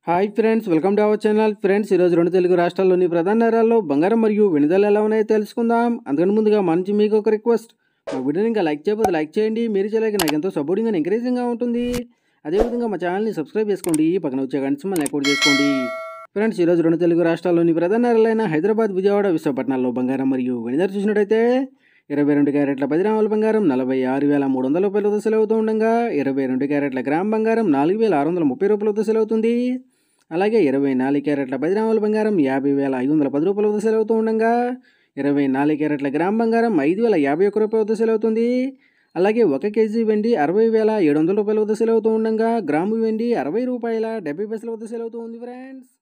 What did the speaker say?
hi friends welcome to our channel friends ఈరోజు రెండు తెలుగు రాష్ట్రాల్లోని ప్రధాన నగరాల్లో బంగారం మరియు వెనుదల ఎలా ఉన్నాయో తెలుసుకుందాం అందుకని ముందుగా మన నుంచి మీకు ఒక రిక్వెస్ట్ మా వీడియోని ఇంకా లైక్ చేయకపోతే లైక్ చేయండి మీరు చేయలేక నాకు ఎంతో సపోర్టింగ్ అండ్ ఎంకరేజింగ్గా ఉంటుంది అదేవిధంగా మా ఛానల్ని సబ్స్క్రైబ్ చేసుకోండి పక్కన వచ్చే గంట మళ్ళీ అకౌంట్ చేసుకోండి ఫ్రెండ్స్ ఈరోజు రెండు తెలుగు రాష్ట్రాల్లోని ప్రధాన నగరాలైన హైదరాబాద్ విజయవాడ విశాఖపట్నాల్లో బంగారం మరియు వెనుదల చూసినట్టయితే ఇరవై రెండు క్యారెట్ల పది గ్రాముల బంగారం నలభై ఆరు వేల మూడు వందల రూపాయలతో సెలవుతూ ఉండగా ఇరవై రెండు క్యారెట్ల గ్రామ్ బంగారం నాలుగు వేల ఆరు వందల ముప్పై రూపాయలతో సెలవుతుంది అలాగే ఇరవై నాలుగు క్యారెట్ల పది గ్రాముల బంగారం యాభై వేల ఐదు వందల పది రూపాయలతో సెలవుతూ ఉండగా ఇరవై నాలుగు క్యారెట్ల గ్రామ్ బంగారం ఐదు వేల యాభై ఒక్క రూపాయలతో సెలవుతుంది అలాగే ఒక కేజీ వెండి అరవై వేల ఏడు వందల రూపాయల వద్ద సెలవుతూ ఉండగా గ్రాము వెండి అరవై రూపాయల డెబ్బై పైసల వద్ద సెలవుతూ ఉంది ఫ్రెండ్స్